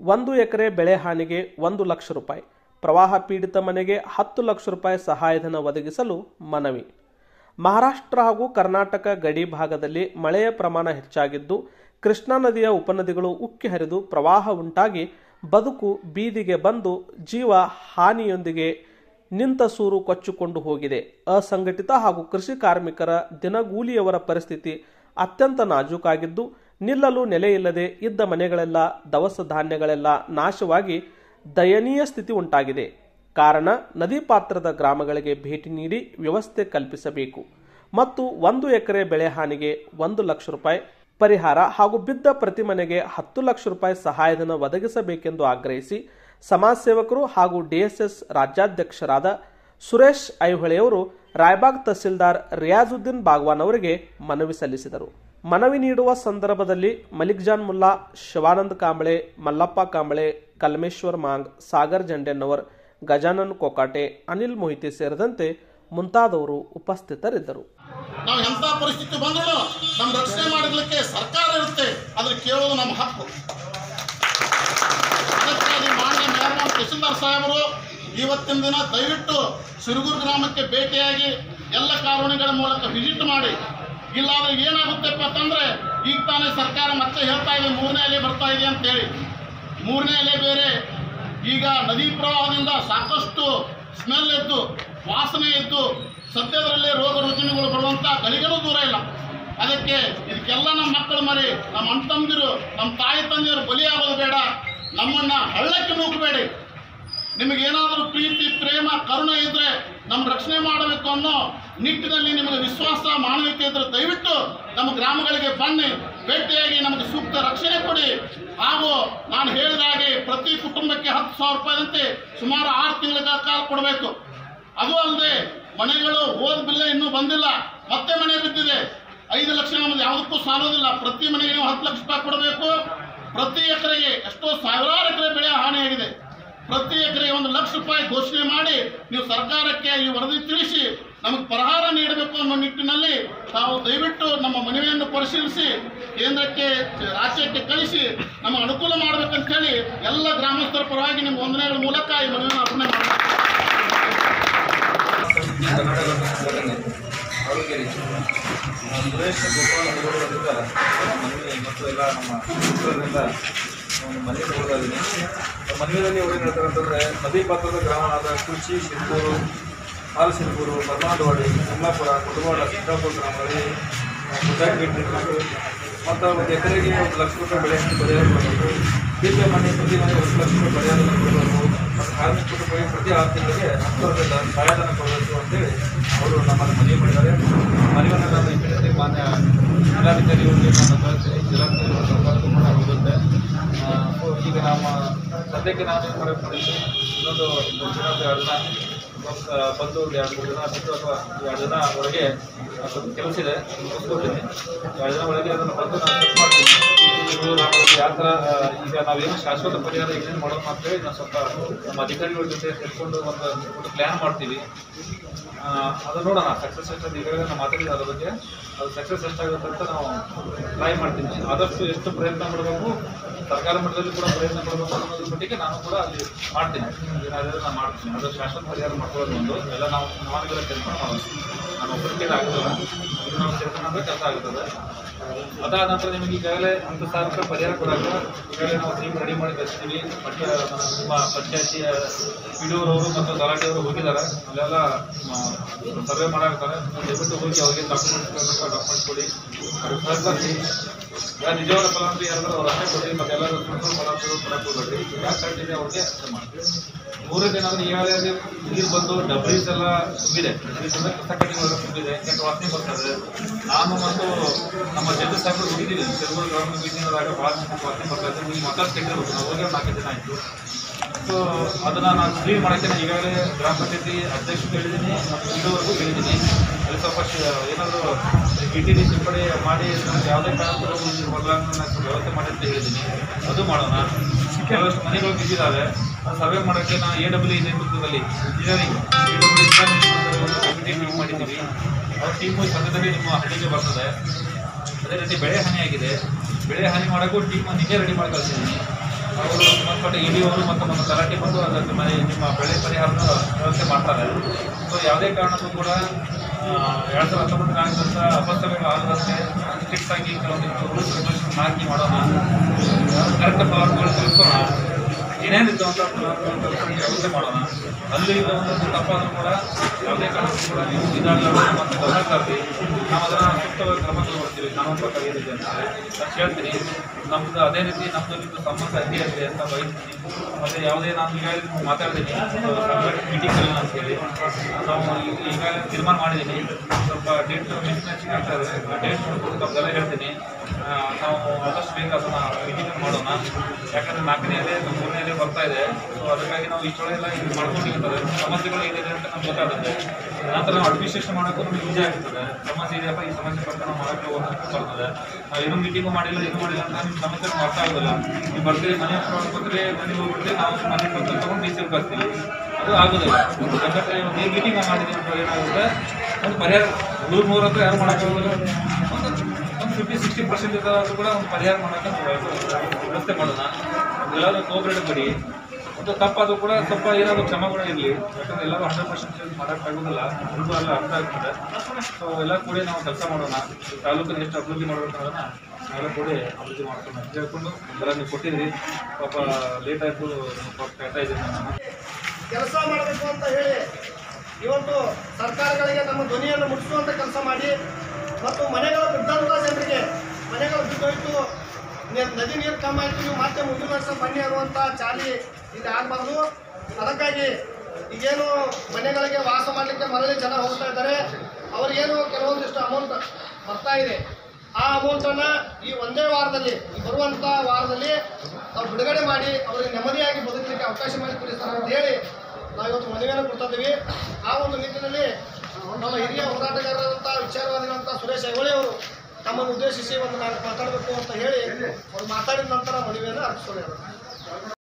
ಒಂದು ಎಕರೆ ಬೆಳೆ ಹಾನಿಗೆ ಒಂದು ಲಕ್ಷ ರೂಪಾಯಿ ಪ್ರವಾಹ ಪೀಡಿತ ಮನೆಗೆ ಹತ್ತು ಲಕ್ಷ ರೂಪಾಯಿ ಸಹಾಯಧನ ಒದಗಿಸಲು ಮನವಿ ಮಹಾರಾಷ್ಟ್ರ ಹಾಗೂ ಕರ್ನಾಟಕ ಗಡಿ ಭಾಗದಲ್ಲಿ ಮಳೆಯ ಪ್ರಮಾಣ ಹೆಚ್ಚಾಗಿದ್ದು ಕೃಷ್ಣಾ ನದಿಯ ಉಪನದಿಗಳು ಉಕ್ಕಿ ಹರಿದು ಪ್ರವಾಹ ಉಂಟಾಗಿ ಬದುಕು ಬೀದಿಗೆ ಬಂದು ಜೀವ ಹಾನಿಯೊಂದಿಗೆ ನಿಂತ ಸೂರು ಕೊಚ್ಚಿಕೊಂಡು ಹೋಗಿದೆ ಅಸಂಘಟಿತ ಹಾಗೂ ಕೃಷಿ ಕಾರ್ಮಿಕರ ದಿನಗೂಲಿಯವರ ಪರಿಸ್ಥಿತಿ ಅತ್ಯಂತ ನಾಜೂಕಾಗಿದ್ದು ನಿಲ್ಲಲು ನೆಲೆಯಿಲ್ಲದೆ ಇದ್ದ ಮನೆಗಳೆಲ್ಲ ದವಸ ಧಾನ್ಯಗಳೆಲ್ಲ ನಾಶವಾಗಿ ದಯನೀಯ ಸ್ಥಿತಿ ಉಂಟಾಗಿದೆ ಕಾರಣ ನದಿ ಪಾತ್ರದ ಗ್ರಾಮಗಳಿಗೆ ಭೇಟಿ ನೀಡಿ ವ್ಯವಸ್ಥೆ ಕಲ್ಪಿಸಬೇಕು ಮತ್ತು ಒಂದು ಎಕರೆ ಬೆಳೆ ಹಾನಿಗೆ ಒಂದು ಲಕ್ಷ ರೂಪಾಯಿ ಪರಿಹಾರ ಹಾಗೂ ಬಿದ್ದ ಪ್ರತಿ ಮನೆಗೆ ಹತ್ತು ಲಕ್ಷ ರೂಪಾಯಿ ಸಹಾಯಧನ ಒದಗಿಸಬೇಕೆಂದು ಆಗ್ರಹಿಸಿ ಸಮಾಜ ಸೇವಕರು ಹಾಗೂ ಡಿಎಸ್ಎಸ್ ರಾಜ್ಯಾಧ್ಯಕ್ಷರಾದ ಸುರೇಶ್ ಐಹೊಳೆಯವರು ರಾಯಬಾಗ್ ತಹಸೀಲ್ದಾರ್ ರಿಯಾಜುದ್ದೀನ್ ಬಾಗ್ವಾನ್ ಅವರಿಗೆ ಮನವಿ ಸಲ್ಲಿಸಿದರು ಮನವಿ ನೀಡುವ ಸಂದರ್ಭದಲ್ಲಿ ಮಲಿಕ್ ಜಾನ್ ಮುಲ್ಲಾ ಶಿವಾನಂದ್ ಕಾಂಬಳೆ ಮಲ್ಲಪ್ಪ ಕಾಂಬಳೆ ಕಲ್ಮೇಶ್ವರ್ ಮಾಂಗ್ ಸಾಗರ್ ಜಂಡೆನ್ನವರ್ ಗಜಾನನ್ ಕೊಕಾಟೆ ಅನಿಲ್ ಮೊಹಿತೆ ಸೇರಿದಂತೆ ಮುಂತಾದವರು ಉಪಸ್ಥಿತರಿದ್ದರು ನಾವು ಎಂಥ ಪರಿಸ್ಥಿತಿ ಬಂದರೂ ನಮ್ಮ ರಕ್ಷಣೆ ಮಾಡಲಿಕ್ಕೆ ಸರ್ಕಾರ ಇರುತ್ತೆ ಅದ್ರ ಕೇಳೋದು ನಮ್ಮ ಹಕ್ಕು ಅದಕ್ಕಾಗಿ ಮಾನ್ಯ ಮೇರ್ಮಾನ್ ತಹಸೀಲ್ದಾರ್ ಸಾಹೇಬರು ಇವತ್ತಿನ ದಿನ ದಯವಿಟ್ಟು ಸಿರುಗೂರು ಗ್ರಾಮಕ್ಕೆ ಭೇಟಿಯಾಗಿ ಎಲ್ಲ ಕಾನೂನುಗಳ ಮೂಲಕ ವಿಸಿಟ್ ಮಾಡಿ ಇಲ್ಲಾಂದ್ರೆ ಏನಾಗುತ್ತಪ್ಪ ಅಂತಂದ್ರೆ ಈಗ ತಾನೇ ಸರ್ಕಾರ ಮತ್ತೆ ಹೇಳ್ತಾ ಇದೆ ಮೂರನೇ ಅಲೆ ಬರ್ತಾ ಇದೆ ಅಂತೇಳಿ ಮೂರನೇ ಅಲೆ ಬೇರೆ ಈಗ ನದಿ ಪ್ರವಾಹದಿಂದ ಸಾಕಷ್ಟು ಸ್ಮೆಲ್ ಎದ್ದು ವಾಸನೆ ಎದ್ದು ಸದ್ಯದಲ್ಲೇ ರೋಗ ರುಜಿನಗಳು ಬರುವಂಥ ಗಳಿಗಳು ದೂರ ಇಲ್ಲ ಅದಕ್ಕೆ ಇದಕ್ಕೆಲ್ಲ ನಮ್ಮ ಮಕ್ಕಳು ಮರಿ ನಮ್ಮ ಅಣ್ಣ ತಮ್ಮದಿರು ನಮ್ಮ ತಾಯಿ ತಂದೆಯರು ಬಲಿಯಾಗೋದು ಬೇಡ ನಮ್ಮನ್ನ ಹಳ್ಳಕ್ಕೆ ನೂಕಬೇಡಿ ನಿಮಗೇನಾದರೂ ಪ್ರೀತಿ ಪ್ರೇಮ ಕರುಣೆ ಇದ್ರೆ ನಮ್ಮ ರಕ್ಷಣೆ ಮಾಡಬೇಕು ಅನ್ನೋ ನಿಟ್ಟಿನಲ್ಲಿ ನಿಮಗೆ ವಿಶ್ವಾಸ ಮಾನವಿಕೆ ಇದ್ರೆ ದಯವಿಟ್ಟು ನಮ್ಮ ಗ್ರಾಮಗಳಿಗೆ ಬನ್ನಿ ಭೇಟಿಯಾಗಿ ನಮಗೆ ಸೂಕ್ತ ರಕ್ಷಣೆ ಕೊಡಿ ಹಾಗೂ ನಾನು ಹೇಳಿದ ಹಾಗೆ ಪ್ರತಿ ಕುಟುಂಬಕ್ಕೆ ಹತ್ತು ಸಾವಿರ ರೂಪಾಯಿದಂತೆ ಸುಮಾರು ಆರು ತಿಂಗಳ ಕಾಲ ಕೊಡಬೇಕು ಅದು ಅಲ್ಲದೆ ಮನೆಗಳು ಹೋದ ಬಿಲ್ಲೆ ಇನ್ನೂ ಬಂದಿಲ್ಲ ಮತ್ತೆ ಮನೆ ಬಿದ್ದಿದೆ ಐದು ಲಕ್ಷ ನಮ್ಮದು ಯಾವುದಕ್ಕೂ ಸಾಲೋದಿಲ್ಲ ಪ್ರತಿ ಮನೆಗೆ ನೀವು ಹತ್ತು ಲಕ್ಷ ರೂಪಾಯಿ ಕೊಡಬೇಕು ಪ್ರತಿ ಎಕರೆಗೆ ಎಷ್ಟೋ ಸಾವಿರಾರು ಎಕರೆ ಬೆಳೆ ಹಾನಿಯಾಗಿದೆ ಪ್ರತಿ ಎಕರೆಗೆ ಒಂದು ಲಕ್ಷ ರೂಪಾಯಿ ಘೋಷಣೆ ಮಾಡಿ ನೀವು ಸರ್ಕಾರಕ್ಕೆ ಈ ವರದಿ ತಿಳಿಸಿ ನಮಗೆ ಪರಿಹಾರ ನೀಡಬೇಕು ಅನ್ನೋ ನಿಟ್ಟಿನಲ್ಲಿ ತಾವು ದಯವಿಟ್ಟು ನಮ್ಮ ಮನವಿಯನ್ನು ಪರಿಶೀಲಿಸಿ ಕೇಂದ್ರಕ್ಕೆ ರಾಜ್ಯಕ್ಕೆ ಕಳಿಸಿ ನಮಗೆ ಅನುಕೂಲ ಮಾಡಬೇಕಂತ ಹೇಳಿ ಎಲ್ಲ ಗ್ರಾಮಸ್ಥರ ಪರವಾಗಿ ನಿಮ್ಮ ವಂದನೆಗಳ ಮೂಲಕ ಈ ಮನವಿಯನ್ನು ಅರ್ಪಣೆ ಮಾಡ್ತೀನಿ ಕರ್ನಾಟಕ ಸಂಘಟನೆ ಆರೋಗ್ಯ ಸುರೇಶ್ ಗೋಪಾಲ್ ಅವರಿಂದ ಮನವಿ ಮತ್ತು ಎಲ್ಲ ನಮ್ಮ ಮಿತ್ರರಿಂದ ಒಂದು ಮನವಿ ತಗೊಳ್ತಾ ಇದ್ದೀನಿ ಆ ಮನವಿಯಲ್ಲಿ ಅವ್ರು ಏನು ಹೇಳ್ತಾರೆ ಅಂತಂದರೆ ನದಿ ಪಾತ್ರದ ಗ್ರಾಮವಾದ ಕುರ್ಚಿ ಶಿರ್ಪೂರು ಹಾಲು ಶಿರ್ಪೂರು ಮರ್ನಾಡವಾಡಿ ಕಮಲಾಪುರ ಕುಟುವಾಡ ಸಿದ್ದಾಪುರ ಗ್ರಾಮಗಳಲ್ಲಿ ಮುದ್ದಾಗಿ ಮತ್ತು ಒಂದು ಎಕರೆಗೆ ಒಂದು ಲಕ್ಷ ರೂಪಾಯಿ ಬೆಳೆ ಪರಿಹಾರ ಕೊಡಬೇಕು ಬೀಜ ಮನೆ ಪ್ರತಿ ಮನೆ ಒಂದು ಲಕ್ಷ ರೂಪಾಯಿ ಪರಿಹಾರ ಕೊಡಬೇಕು ಮತ್ತು ಕಾರ್ಮಿಕ ಕುಟುಂಬಕ್ಕೆ ಪ್ರತಿ ಆರು ತಿಂಗಳಿಗೆ ಹತ್ತು ವರ್ಷದ ಸಹಾಯಧನ ಕೊಡಬೇಕು ಅಂತೇಳಿ ಅವರು ನಮ್ಮನ್ನು ಮನವಿ ಮಾಡಿದ್ದಾರೆ ಮನವಿಯನ್ನು ನಾನು ಇಮಿಡಿಯೇಟ್ಲಿ ಮಾನ್ಯ ಜಿಲ್ಲಾಧಿಕಾರಿಗಳಿಗೆ ನಾನು ಕಳಿಸ್ತೀನಿ ಜಿಲ್ಲಾಧಿಕಾರಿ ಸರ್ಕಾರಕ್ಕೂ ಕೂಡ ಹೋಗುತ್ತೆ ಆ, ಸೊ ಈಗ ನಮ್ಮ ಸದ್ಯಕ್ಕೆ ನಾನು ಏನು ಮಾಡಬೇಕು ಮಾಡಿದ್ದೀನಿ ಇನ್ನೊಂದು ಒಂದು ದಿನ ಅಥವಾ ಎರಡು ದಿನ ಒಂದು ಬಂದು ಒಂದು ಎರಡು ಮೂರು ದಿನ ಬಿಟ್ಟು ಅಥವಾ ಎರಡು ದಿನ ಒಳಗೆ ಸ್ವಲ್ಪ ಕೆಲಸ ಇದೆ ಮುಗಿಸ್ಕೊಡ್ತೀನಿ ಎರಡು ದಿನ ಒಳಗೆ ಅದನ್ನು ಬಂದು ನಾನು ಚೆಕ್ ಮಾಡ್ತೀನಿ ಇದು ನಾವು ಯಾವ ಥರ ಆ, ಈಗ ನಾವೇನು ಶಾಶ್ವತ ಪರಿಹಾರ ಏನೇನು ಮಾಡೋದು ಅಂತೇಳಿ ನಾವು ಸ್ವಲ್ಪ ನಮ್ಮ ಅಧಿಕಾರಿಗಳ ಜೊತೆ ಸೇರಿಕೊಂಡು ಒಂದು ಒಂದು ಪ್ಲ್ಯಾನ್ ಮಾಡ್ತೀವಿ ಆ, ಅದು ನೋಡೋಣ ಸಕ್ಸಸ್ ಎಷ್ಟು ಈಗಾಗಲೇ ನಾವು ಮಾತಾಡಿದ ಅದ್ರ ಬಗ್ಗೆ ಅದು ಸಕ್ಸಸ್ ಎಷ್ಟಾಗುತ್ತೆ ಅಂತ ನಾವು ಟ್ರೈ ಮಾಡ್ತೀನಿ ಆದಷ್ಟು ಎಷ್ಟು ಪ್ರಯತ್ನ ಮಾಡಬೇಕು ಸರ್ಕಾರ ಮಟ್ಟದಲ್ಲಿ ಕೂಡ ಪ್ರಯತ್ನ ಮಾಡಬೇಕು ಅನ್ನೋದ್ರ ಮಟ್ಟಿಗೆ ನಾನು ಕೂಡ ಅಲ್ಲಿ ಮಾಡ್ತೀನಿ ಏನಾದರೂ ನಾನು ಮಾಡ್ತೀನಿ ಅದು ಶಾಶ್ವತ ಪರಿಹಾರ ಮಾಡ್ಕೊಳ್ಳೋದು ಒಂದು ಎಲ್ಲ ನಾವು ಸಮಾಜಗಳ ಕೆಲಸ ಮಾಡೋದು ನಾನು ಒಬ್ಬರಿಗೆ ಆಗೋದಿಲ್ಲ ಇದು ನಾವು ಸೇರ್ಕೊಂಡು ಅಂದ್ರೆ ಕೆಲಸ ಆಗುತ್ತದೆ ಅದಾದ ನಂತರ ನಿಮಗೆ ಈಗಾಗಲೇ ಹತ್ತು ಸಾವಿರ ರೂಪಾಯಿ ಪರಿಹಾರ ಕೊಡಾಕ ಈಗಾಗಲೇ ನಾವು ಟೀಮ್ ರೆಡಿ ಮಾಡಿ ಕಳಿಸ್ತೀವಿ ಮತ್ತೆ ನಮ್ಮ ಪಂಚಾಯತಿಯ ಪಿಡಿಯವರು ಮತ್ತು ತಲಾಟಿಯವರು ಹೋಗಿದ್ದಾರೆ ಅಲ್ಲೆಲ್ಲ ಸರ್ವೆ ಮಾಡಾಕ್ತಾರೆ ದಯವಿಟ್ಟು ಹೋಗಿ ಅವರಿಗೆ ಡಾಕ್ಯುಮೆಂಟ್ಸ್ ಡಾಕ್ಯುಮೆಂಟ್ ಕೊಡಿ ಅವ್ರಿಗೆ ಸಹಕರಿಸಿ ಯಾರು ನಿಜವಾದ ಫಲಾನುಭವಿ ಯಾರಾದ್ರೂ ಅವ್ರು ಅಷ್ಟೇ ಕೊಡಿ ಮತ್ತೆ ಎಲ್ಲರೂ ಸಂಪೂರ್ಣ ಫಲಾನುಭವಿಗಳು ಕೊಡಕ್ಕೆ ಹೋಗ್ಬೇಡಿ ಯಾಕೆ ಕರೆಕ್ಟ್ ಇದೆ ಅವ್ರಿಗೆ ಅಷ್ಟೇ ಮಾಡ್ತೀವಿ ಮೂರನೇ ಏನಾದ್ರೆ ಈಗಾಗಲೇ ಅಲ್ಲಿ ನೀರು ಬಂದು ಡಬ್ರೀಸ್ ಎಲ್ಲ ತುಂಬಿದೆ ಡಬ್ರೀಸ್ ಅಂದ್ರೆ ಕಸ ಕಟ್ಟಿಗಳು ತುಂಬಿದೆ ಕೆಟ್ಟ ವಾಸನೆ ಬರ್ತದೆ ನಾನು ಮತ್ತು ನಮ್ಮ ಜಡ್ಜ್ ಸಾಹೇಬರು ಹೋಗಿದ್ದೀವಿ ಚೆಲುವರು ಗ್ರಾಮೀಣ ಮೀಟಿಂಗ್ದಾಗ ಭಾಳ ಚೆನ್ನಾಗಿ ವಾಸನೆ ಬರ್ತಾ ಇದೆ ನೀವು ಮಾತಾಡ್ತಾ ಇಟ್ಟಿರ್ಬೇಕು ನಾವು ಹೋಗಿ ಒಂದು ನಾಲ್ಕು ದಿನ ಆಯಿತು ಸೊ ಅದನ್ನು ನಾನು ಕ್ಲೀನ್ ಮಾಡೋಕ್ಕೆ ನಾನು ಈಗಾಗಲೇ ಗ್ರಾಮ ಪಂಚಾಯತಿ ಅಧ್ಯಕ್ಷರು ಹೇಳಿದ್ದೀನಿ ಮತ್ತು ಇದುವರೆಗೂ ಹೇಳಿದ್ದೀನಿ ಅಲ್ಲಿ ಸ್ವಲ್ಪ ಶ- ಏನಾದರೂ ಇ ಟಿ ಡಿ ಸಿಂಪಡಣೆ ಮಾಡಿ ನಮ್ಗೆ ಯಾವುದೇ ಕಾರಣಕ್ಕೂ ನೀರು ಬರಲಾರ್ದು ನಾನು ವ್ಯವಸ್ಥೆ ಮಾಡಿ ಅಂತ ಹೇಳಿದ್ದೀನಿ ಅದು ಮಾಡೋಣ ಕೆಲವಷ್ಟು ಮನೆಗಳು ಬಿದ್ದಿದ್ದಾವೆ ಸರ್ವೆ ಮಾಡೋಕ್ಕೆ ನಾವು ಎ ಡಬ್ಲ್ಯೂ ನೇತೃತ್ವದಲ್ಲಿ engineering A W committee team ಮಾಡಿದ್ದೀವಿ ಅವ್ರ ಟೀಮು ಸದ್ಯದಲ್ಲಿ ನಿಮ್ಮ ಹಳ್ಳಿಗೆ ಬರ್ತದೆ ಅದೇ ರೀತಿ ಬೆಳೆ ಹಾನಿ ಆಗಿದೆ ಬೆಳೆ ಹಾನಿ ಮಾಡೋಕ್ಕೂ ಟೀಮ್ ನಿನ್ನೆ ರೆಡಿ ಮಾಡಿ ಕಳಿಸಿದ್ದೀನಿ ಅವರು ಸಂಬಂಧಪಟ್ಟ ಇ ಅವರು ಮತ್ತು ನಮ್ಮ ತಲಾಟಿ ಬಂದು ಅದಕ್ಕೆ ಮನೆ ನಿಮ್ಮ ಬೆಳೆ ಪರಿಹಾರದ ವ್ಯವಸ್ಥೆ ಮಾಡ್ತಾರೆ ಸೊ ಯಾವುದೇ ಕಾರಣಕ್ಕೂ ಕೂಡ ಎರಡು ಸಾವಿರದ ಹತ್ತೊಂಬತ್ತು ಆಗಿದ್ದಂಥ ಅಪಸ್ತಗಳು ಆಗದಂತೆ ಸ್ಟ್ರಿಕ್ಟ್ ಆಗಿ ಕೆಲವೊಂದಿಷ್ಟು ರೂಲ್ಸ್ ರೆಗ್ಯುಲೇಷನ್ ಹಾಕಿ ಮಾಡೋಣ ಕರೆಕ್ಟ್ ಫಲಾನುಭವಿಗಳು ತಿಳಿಸೋಣ ಏನೇನಿತ್ತು ಅಂತ ಫಲಾನುಭವಿಗಳು ತಿಳಿಸಿ ವ್ಯವಸ್ಥೆ ಮಾಡೋಣ ಅಲ್ಲಿ ಈಗ ಒಂದೊಂದು ತಪ್ಪಾದರೂ ಕೂಡ ಯಾವುದೇ ಕಾರಣಕ್ಕೂ ಕೂಡ ನೀವು ಇದಾಗಲಾರ್ದು ಮತ್ತೆ ಗಮನ ತರ್ರಿ ನಾವು ಅದನ್ನು ಸೂಕ್ತವಾಗಿ ಕ್ರಮ ತಗೊಳ್ತೀವಿ ಕಾನೂನು ಪ್ರಕಾರ ಏನಿದೆ ಅಂತ ಅಂತ ಹೇಳ್ತೀನಿ ನಮ್ದು ಅದೇ ರೀತಿ ನಮ್ದು ನಿಮ್ದು ಸಂಬಂಧ ಅದೇ ಇದೆ ಅಂತ ಬಯಸ್ತೀನಿ ಮತ್ತೆ ಯಾವುದೇ ನಾನು ಈಗ ಮಾತಾಡಿದ್ದೀನಿ ಮೀಟಿಂಗ್ ಅಂತ ಹೇಳಿ ನಾವು ಈ- ಈಗಾಗಲೇ ತೀರ್ಮಾನ ಮಾಡಿದ್ದೀನಿ ಸ್ವಲ್ಪ ಡೇಟ್ ಮಿಸ್ ಮ್ಯಾಚಿಂಗ್ ಆಗ್ತಾ ಇದೆ ಡೇಟ್ ನೋಡ್ಕೊಂಡು ತಪ್ಪದೆಲ್ಲ ಹೇಳ್ತೀನಿ ಆ, ನಾವು ಆದಷ್ಟು ಬೇಗ ಅದನ್ನು ಮೀಟಿಂಗ್ ಮಾಡೋಣ ಯಾಕಂದ್ರೆ ನಾಲ್ಕನೇ ಅಲೆ ಮೂರನೇ ಅಲೆ ಬರ್ತಾ ಇದೆ ಸೊ ಅದಕ್ಕಾಗಿ ನಾವು ಇಷ್ಟೊಳಗೆ ಎಲ್ಲ ಇದು ಮಾಡ್ಕೊಂಡಿರ್ತದೆ ಸಮಸ್ಯೆಗಳು ಏನಿದೆ ಅಂತ ನಮ್ಗೆ ಗೊತ್ತಾಗುತ್ತೆ ನಂತರ ನಾವು ಅಡ್ಮಿನಿಸ್ಟ್ರೇಷನ್ ಮಾಡೋಕ್ಕೂ ನಮಗೆ ಈಸಿ ಆಗ್ತದೆ ಸಮಸ್ಯೆ ಇದೆಯಪ್ಪ ಈ ಸಮಸ್ಯೆ ಪ್ರಕಾರ ನಾವು ಮಾಡೋಕ್ಕೆ ಹೋಗೋದಕ್ಕೆ ಬರ್ತದೆ ನಾವು ಏನೂ ಮೀಟಿಂಗು ಮಾಡಿಲ್ಲ ಏನು ಮಾಡಿಲ್ಲ ಅಂತ ನಿಮ್ಮ ಸಮಸ್ಯೆ ನಮ್ಗೆ ಅರ್ಥ ಆಗೋದಿಲ್ಲ ನೀವು ಬರ್ತೀರಿ ಮನೆ ಹತ್ರ ಬರ್ತೀರಿ ಮನೆಗೆ ಹೋಗ್ಬಿಡ್ತೀರಿ ನಾವು ಮನೆ ಬಂದು ತೊಗೊಂಡು ಡಿ ಸಿ ಬರ್ತೀವಿ ಅದು ಆಗೋದಿಲ್ಲ ಯಾಕಂದರೆ ಒಂದು ಏನು ಮೀಟಿಂಗ್ ಮಾಡಿದ್ದೀವಿ ಅಂತ ಏನಾಗುತ್ತೆ ಒಂದು ಪರಿಹಾರ ನೂರು ನೂರ ಹತ್ರ ಯಾರು ಮಾಡೋಕ್ಕಾಗೋದಿಲ್ಲ ಒಂದು ಒಂದು ಫಿಫ್ಟಿ ಸಿಕ್ಸ್ಟಿ ಪರ್ಸೆಂಟ್ ಇದ್ದಾದ್ರೂ ಕೂಡ ಒಂದು ಪರಿಹಾರ ಮಾಡೋಕ್ಕೆ ವ್ಯವಸ್ಥೆ ಮಾಡೋಣ ಎಲ್ಲರೂ ಕೋಆಪರೇಟ್ ಕೊಡಿ ಮತ್ತು ತಪ್ಪಾದರೂ ಕೂಡ ಸ್ವಲ್ಪ ಏನಾದರೂ ಕ್ಷಮ ಕೂಡ ಇರಲಿ ಯಾಕಂದ್ರೆ ಎಲ್ಲರೂ ಹಂಡ್ರೆಡ್ ಪರ್ಸೆಂಟ್ ಮಾಡೋಕ್ಕಾಗೋದಿಲ್ಲ ಎಲ್ರಿಗೂ ಎಲ್ಲ ಅರ್ಥ ಆಗ್ತದೆ ಸೊ ಎಲ್ಲ ಕೂಡ ನಾವು ಕೆಲಸ ಮಾಡೋಣ ತಾಲೂಕನ್ನು ಎಷ್ಟು ಅಭಿವೃದ್ಧಿ ಮಾಡಬೇಕು ಅನ್ನೋದನ್ನ ನಾವೆಲ್ಲ ಕೂಡ ಅಭಿವೃದ್ಧಿ ಮಾಡ್ಕೊಂಡು ಅಂತ ಹೇಳ್ಕೊಂಡು ಎಲ್ಲ ನೀವು ಕೊಟ್ಟಿದ್ರಿ ಪಾಪ ಲೇಟ್ ಆಯಿತು ಪಾಪ ಕಾಯ್ತಾ ಇದ್ದೀನಿ ನಾನು ಕೆಲಸ ಮಾಡಬೇಕು ಅಂತ ಹೇಳಿ ಇವತ್ತು ಸರ್ಕಾರಗಳಿಗೆ ನಮ್ಮ ಧ್ವನಿಯನ್ನು ಮುಟ್ಟಿಸುವಂತ ಕೆಲಸ ಮಾಡಿ ಮತ್ತು ಮನೆಗಳು ಬಿದ್ದಂಥ ಜನರಿಗೆ ಮನೆಗಳು ಬಿದ್ದೋಯ್ತು ನೆ- ನದಿ ನೀರು ಕಮ್ಮಿ ಆಯ್ತು ನೀವು ಮತ್ತೆ ಮುಂದಿನ ವರ್ಷ ಬನ್ನಿ ಅನ್ನುವಂಥ ಚಾಲಿ ಇಲ್ಲಿ ಆಗಬಾರ್ದು ಅದಕ್ಕಾಗಿ ಈಗೇನು ಮನೆಗಳಿಗೆ ವಾಸ ಮಾಡಲಿಕ್ಕೆ ಮರಳಿ ಜನ ಹೋಗ್ತಾ ಇದ್ದಾರೆ ಅವರಿಗೇನು ಕೆಲವೊಂದಿಷ್ಟು ಅಮೌಂಟ್ ಬರ್ತಾ ಇದೆ ಆ ಅಮೌಂಟನ್ನು ಈ ಒಂದೇ ವಾರದಲ್ಲಿ ಈ ಬರುವಂಥ ವಾರದಲ್ಲಿ ನಾವು ಬಿಡುಗಡೆ ಮಾಡಿ ಅವರಿಗೆ ನೆಮ್ಮದಿಯಾಗಿ ಬದುಕಲಿಕ್ಕೆ ಅವಕಾಶ ಮಾಡಿಕೊಡಿ ಸರ್ ಅಂತ ಹೇಳಿ ನಾವು ಇವತ್ತು ಮನವಿಯನ್ನು ಕೊಡ್ತಾ ಇದ್ದೀವಿ ಆ ಒಂದು ನಿಟ್ಟಿನಲ್ಲಿ ನಮ್ಮ ಹಿರಿಯ ಹೋರಾಟಗಾರರಂಥ ವಿಚಾರವಾದಿಗಳಂಥ ಸುರೇಶ್ ಐಹೊಳೆ ಅವರು ತಮ್ಮನ್ನು ಉದ್ದೇಶಿಸಿ ಒಂದು ನಾಲ್ಕು ಮಾತಾಡಬೇಕು ಅಂತ ಹೇಳಿ ಅವರು ಮಾತಾಡಿದ ನಂತರ ಮನವಿಯನ್ನು ಅರ್ಪಿಸ್ಕೊಳ್ಳಿ